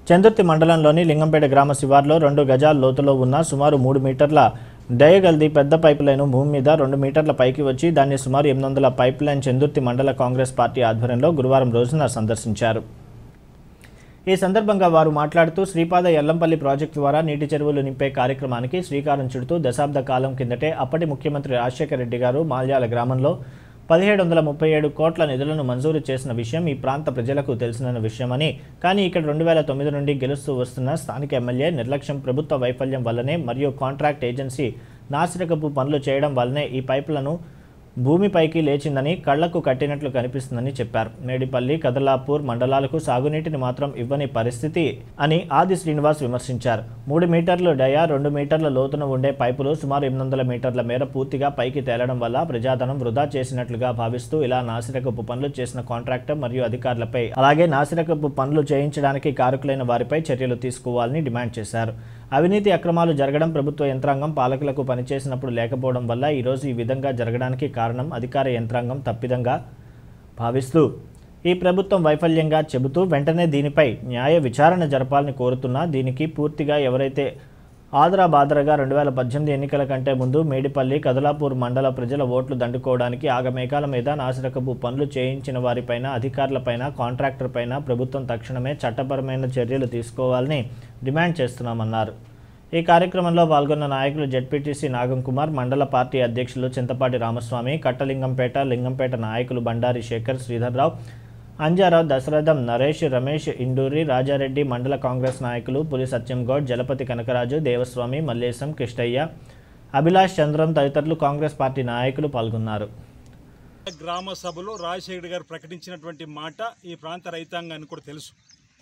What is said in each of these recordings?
చందుర్తి మండలంలోని లింగంపేట గ్రామ శివార్లో రెండు గజాల లోతులో ఉన్న సుమారు మూడు మీటర్ల డయగల్ది పెద్ద పైపు లైన్ భూమి మీద రెండు మీటర్ల పైకి వచ్చి దాన్ని సుమారు ఎనిమిది వందల పైప్ లైన్ చందుర్తి మండల కాంగ్రెస్ పార్టీ ఆధ్వర్యంలో గురువారం రోజున సందర్శించారు ఈ సందర్భంగా వారు మాట్లాడుతూ శ్రీపాద ఎల్లంపల్లి ప్రాజెక్టు ద్వారా నీటి చెరువులు నింపే కార్యక్రమానికి శ్రీకారం చుడుతూ దశాబ్ద కాలం కిందటే అప్పటి ముఖ్యమంత్రి రాజశేఖర రెడ్డి గారు మాల్యాల గ్రామంలో పదిహేడు వందల ముప్పై ఏడు కోట్ల నిధులను మంజూరు చేసిన విషయం ఈ ప్రాంత ప్రజలకు తెలిసిన విషయమని కానీ ఇక్కడ రెండు వేల తొమ్మిది నుండి గెలుస్తూ వస్తున్న స్థానిక ఎమ్మెల్యే నిర్లక్ష్యం ప్రభుత్వ వైఫల్యం వల్లనే మరియు కాంట్రాక్ట్ ఏజెన్సీ నాసిరకపు పనులు చేయడం వల్లనే ఈ పైపులను భూమిపైకి లేచిందని కళ్లకు కట్టినట్లు కనిపిస్తుందని చెప్పారు మేడిపల్లి కదలాపూర్ మండలాలకు సాగునీటిని మాత్రం ఇవ్వని పరిస్థితి అని ఆది శ్రీనివాస్ విమర్శించారు మూడు మీటర్లు డయా రెండు మీటర్ల లోతున ఉండే పైపులు సుమారు ఎనిమిది వందల మీటర్ల మేర పూర్తిగా పైకి తేలడం వల్ల ప్రజాధనం వృధా చేసినట్లుగా భావిస్తూ ఇలా నాసిరకపు పనులు చేసిన కాంట్రాక్టర్ మరియు అధికారులపై అలాగే నాసిరకపు పనులు చేయించడానికి కారకులైన వారిపై చర్యలు తీసుకోవాలని డిమాండ్ చేశారు అవినీతి అక్రమాలు జరగడం ప్రభుత్వ యంత్రాంగం పాలకులకు పనిచేసినప్పుడు లేకపోవడం వల్ల ఈరోజు ఈ విధంగా జరగడానికి కారణం అధికార యంత్రాంగం తప్పిదంగా భావిస్తూ ఈ ప్రభుత్వం వైఫల్యంగా చెబుతూ వెంటనే దీనిపై న్యాయ విచారణ జరపాలని కోరుతున్నా దీనికి పూర్తిగా ఎవరైతే ఆదరా బాదరగా రెండు వేల పద్దెనిమిది ఎన్నికల కంటే ముందు మేడిపల్లి కదలాపూర్ మండల ప్రజల ఓట్లు దండుకోవడానికి ఆగమేఘాల మీద నాసిరకపు పనులు చేయించిన వారిపైన అధికారులపైన కాంట్రాక్టర్ పైన ప్రభుత్వం తక్షణమే చట్టపరమైన చర్యలు తీసుకోవాలని డిమాండ్ చేస్తున్నామన్నారు ఈ కార్యక్రమంలో పాల్గొన్న నాయకులు జడ్పీటీసీ నాగం కుమార్ మండల పార్టీ అధ్యక్షులు చింతపాటి రామస్వామి కట్టలింగంపేట లింగంపేట నాయకులు బండారి శేఖర్ శ్రీధర్రావు అంజారావు దశరథం నరేష్ రమేష్ ఇండూరి రాజారెడ్డి మండల కాంగ్రెస్ నాయకులు పులి సత్యంగౌడ్ జలపతి కనకరాజు దేవస్వామి మల్లేశం కిష్టయ్య అభిలాష్ చంద్రం తదితరులు కాంగ్రెస్ పార్టీ నాయకులు పాల్గొన్నారు గ్రామ సభలో రాజశేఖర్ గారు ప్రకటించినటువంటి మాట ఈ ప్రాంత రైతాంగానికి కూడా తెలుసు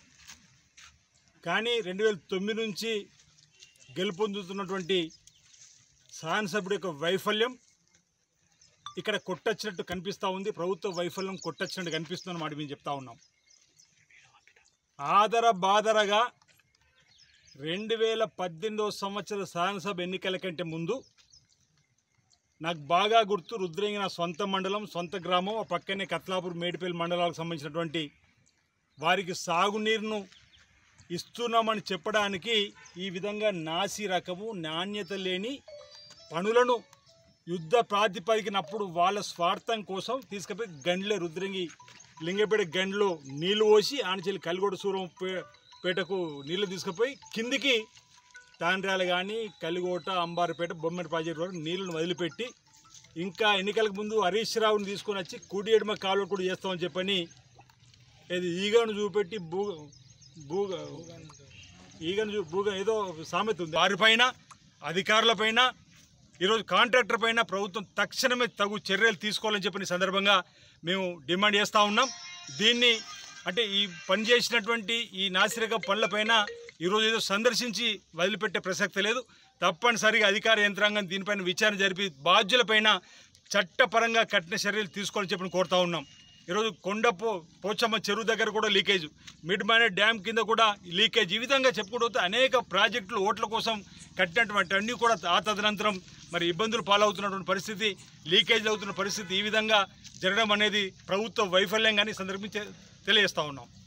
కానీ రెండు వేల తొమ్మిది నుంచి గెలుపొందుతున్నటువంటి శాసనసభ్యుడి యొక్క వైఫల్యం ఇక్కడ కొట్టొచ్చినట్టు కనిపిస్తూ ఉంది ప్రభుత్వ వైఫల్యం కొట్టొచ్చినట్టు కనిపిస్తుందని మాట మేము చెప్తా ఉన్నాం ఆదర బాదరగా రెండు వేల పద్దెనిమిదవ సంవత్సర శాసనసభ ఎన్నికల కంటే ముందు నాకు బాగా గుర్తు రుద్రంగి నా సొంత మండలం సొంత గ్రామం ఆ పక్కనే కత్లాపూర్ మేడిపల్లి మండలాలకు సంబంధించినటువంటి వారికి సాగునీరును ఇస్తున్నామని చెప్పడానికి ఈ విధంగా నాసి రకము నాణ్యత లేని పనులను యుద్ధ ప్రాతిపదికనప్పుడు వాళ్ళ స్వార్థం కోసం తీసుకుపోయి గండ్లే రుద్రంగి లింగపేట గండ్లో నీళ్లు పోసి ఆనచెల్లి కలిగొడ సూరం పే- పేటకు నీళ్లు తీసుకుపోయి కిందికి తాండ్రాలు కానీ కలిగోట అంబారిపేట బొమ్మడి ప్రాజెక్టు వరకు నీళ్లను వదిలిపెట్టి ఇంకా ఎన్నికలకు ముందు హరీష్ రావుని తీసుకొని వచ్చి కుడి ఎడమ కాలువ కూడా చేస్తామని చెప్పని ఏది ఈగను చూపెట్టి భూ భూ ఈగను చూ భూగ ఏదో సామెత ఉంది వారిపైన అధికారులపైన ఈరోజు కాంట్రాక్టర్ పైన ప్రభుత్వం తక్షణమే తగు చర్యలు తీసుకోవాలని చెప్పిన ఈ సందర్భంగా మేము డిమాండ్ చేస్తూ ఉన్నాం దీన్ని అంటే ఈ పని చేసినటువంటి ఈ నాసిరక పనులపైన ఈరోజు ఏదో సందర్శించి వదిలిపెట్టే ప్రసక్తి లేదు తప్పనిసరిగా అధికార యంత్రాంగం దీనిపైన విచారణ జరిపి బాధ్యులపైన చట్టపరంగా కఠిన చర్యలు తీసుకోవాలని చెప్పి కోరుతా ఉన్నాం ఈరోజు కొండపో పోచమ్మ చెరువు దగ్గర కూడా లీకేజ్ మిడ్ మైనర్ డ్యామ్ కింద కూడా లీకేజ్ ఈ విధంగా చెప్పుకుంటూ పోతే అనేక ప్రాజెక్టులు ఓట్ల కోసం కట్టినటువంటి అన్నీ కూడా ఆ తదనంతరం మరి ఇబ్బందులు పాలవుతున్నటువంటి పరిస్థితి లీకేజ్ అవుతున్న పరిస్థితి ఈ విధంగా జరగడం అనేది ప్రభుత్వ వైఫల్యం కానీ సందర్భించి తెలియజేస్తా ఉన్నాం